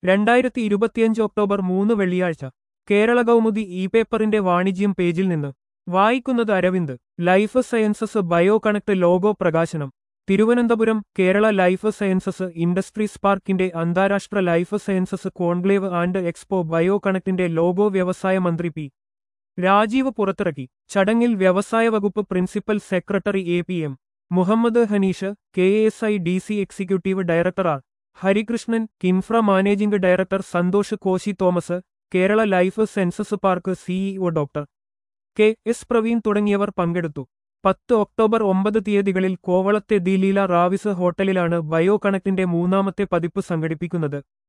രണ്ടായിരത്തി ഇരുപത്തിയഞ്ച് ഒക്ടോബർ മൂന്ന് വെള്ളിയാഴ്ച കേരള കൗമുദി ഇ പേപ്പറിന്റെ വാണിജ്യം പേജിൽ നിന്ന് വായിക്കുന്നത് Aravind life sciences bio connect logo പ്രകാശനം Thiruvananthapuram Kerala life sciences industries പാർക്കിന്റെ അന്താരാഷ്ട്ര life sciences conclave and expo bio കണക്ടിന്റെ ലോഗോ വ്യവസായ മന്ത്രി പി രാജീവ് പുറത്തിറക്കി ചടങ്ങിൽ വ്യവസായ വകുപ്പ് principal secretary A P M Muhammad Hanish K S I D C executive director R Harikrishnan KINFRA managing director Santhosh Koshy Thomas Kerala life sciences park CEO doctor K S Praveen തുടങ്ങിയവർ പങ്കെടുത്തു പത്ത് ഒക്ടോബർ ഒമ്പത് തീയതികളിൽ കോവളത്തെ ദിലീല റാവിസ് ഹോട്ടലിലാണ് ബയോ കണക്ടിന്റെ മൂന്നാമത്തെ പതിപ്പ് സംഘടിപ്പിക്കുന്നത്